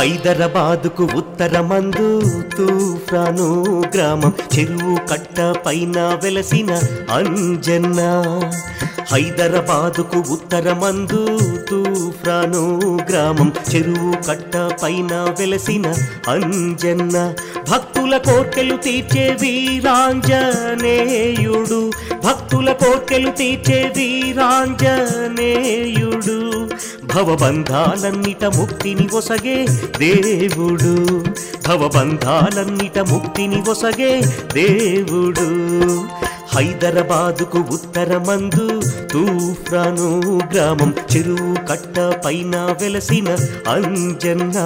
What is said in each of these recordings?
హైదరాబాదుకు ఉత్తరమందు తూఫాను గ్రామం చెరువు కట్ట పైన వెలసిన అంజన్న హైదరాబాదుకు ఉత్తరమందు తూఫాను గ్రామం చెరువు కట్ట పైన వెలసిన అంజన్న భక్తుల కోర్కెలు తీర్చే వీరాంజనేయుడు భక్తుల కోర్కెలు తీర్చే వీరాంజనేయుడు భవబంధాలన్నిట ముక్తిని ఒసగే దేవుడు భవబంధాలన్నిట ముక్తిని ఒసగే దేవుడు హైదరాబాదుకు ఉత్తరమందు తూఫాను గ్రామం చెరువు కట్ట పైన వెలసిన అంజన్నా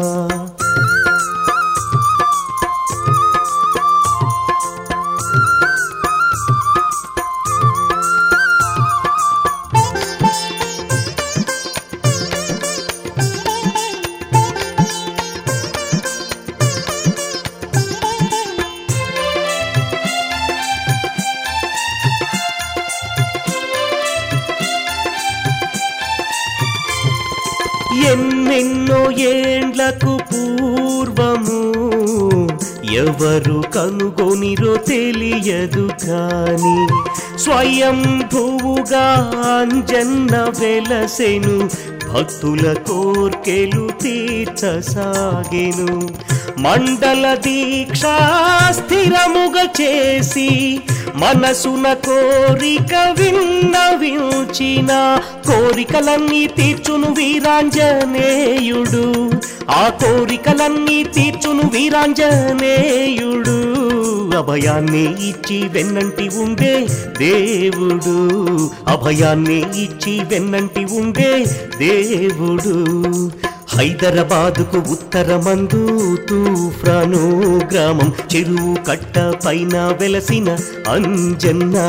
ఎన్నెన్నో ఏండ్లకు పూర్వము ఎవరు కనుగొనిరో తెలియదు కాని స్వయం భూవుగా అంజన్న వెలసెను భక్తుల కోర్కెలు తీర్చసాగెను మండల దీక్ష స్థిరముగా చేసి మనసున కోరిక విన్నవించిన కోరికలన్నీ తీర్చును వీరాంజనేయుడు ఆ కోరికలన్నీ తీర్చును వీరాంజనేయుడు అభయాన్ని ఇచ్చి వెన్నంటి ఉండే దేవుడు అభయాన్ని ఇచ్చి వెన్నంటి ఉండే దేవుడు హైదరాబాదుకు ఉత్తరమందు తూఫాను గ్రామం చెరువు కట్ట పైన వెలసిన అంజన్నా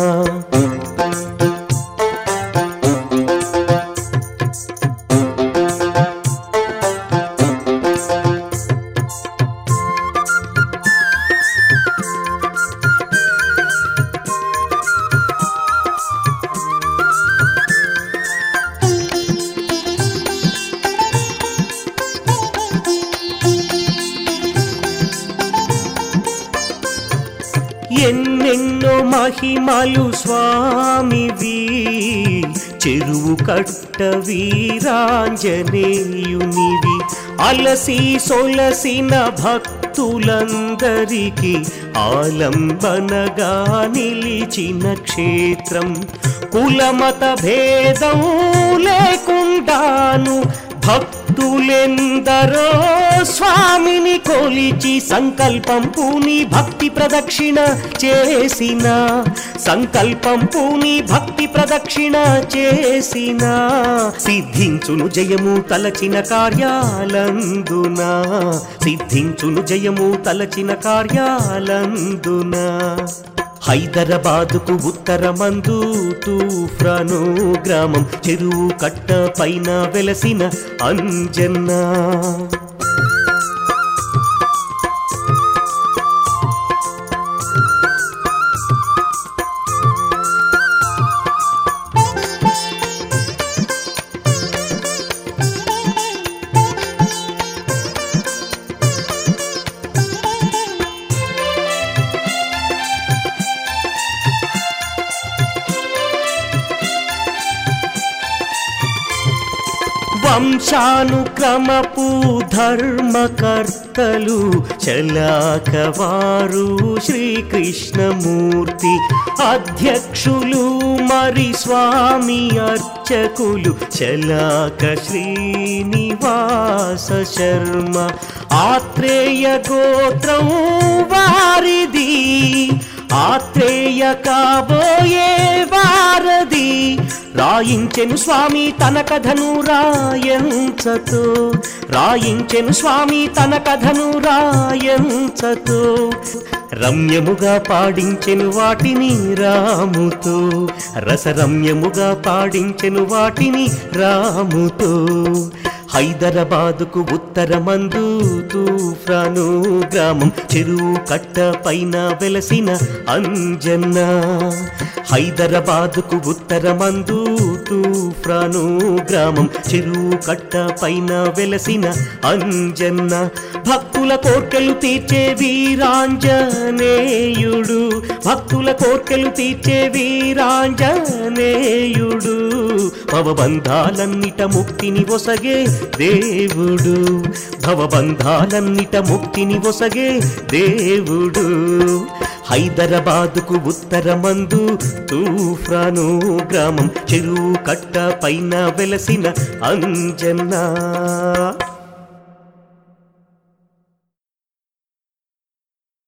ఎన్నెన్నో మహిమలు స్వామివి చెరువు కట్ట వీరాంజనేయునివి అలసి సొలసిన భక్తులందరికీ ఆలంబనగా నిలిచిన క్షేత్రం కులమత భేదం లేకుండాను భక్తులెందరో స్వామిని కొలిచి సంకల్పం పూని భక్తి ప్రదక్షిణ చేసిన సంకల్పం పూని భక్తి ప్రదక్షిణ చేసిన సిద్ధించును జయము తలచిన కార్యాలందున సిద్ధించును జయము తలచిన కార్యాలందున హైదరాబాదుకు ఉత్తరమందు తూఫాను గ్రామం చెరువు కట్ట పైన వెలసిన అంజన్నా వంశానుక్రమపు ధర్మకర్తలు చలాకవారు శ్రీకృష్ణమూర్తి అధ్యక్షులు మరి స్వామి అర్చకులు చలాక శ్రీనివాస శర్మ ఆత్రేయ గోత్రం వారిది ఆత్రేయ కాబోయే వారది రాయించెను స్వామి తన కథను రాయంచతో రాయించెను స్వామి తన కథను రాయంచతో రమ్యముగా పాడించెను వాటిని రాముతో రసరమ్యముగా పాడించెను వాటిని రాముతో హైదరాబాదుకు ఉత్తరమందు తూఫాను గ్రామం చెరువు కట్ట పైన వెలసిన అంజన్న హైదరాబాదుకు ఉత్తరమందు తూఫ్రాను గ్రామం చెరువు కట్ట పైన వెలసిన అంజన్న భక్తుల కోర్కెలు తీర్చే వీరాంజనేయుడు భక్తుల కోర్కెలు తీర్చే వీరాంజనేయుడు భవబంధాలన్నిట ముక్తిని ఒసగే దేవుడు భవబంధాలన్నిట ముక్తిని ఒసగే దేవుడు హైదరాబాదుకు ఉత్తరమందు తూఫ్రాను గ్రామం చెరువు కట్ట పైన వెలసిన అంజన్నా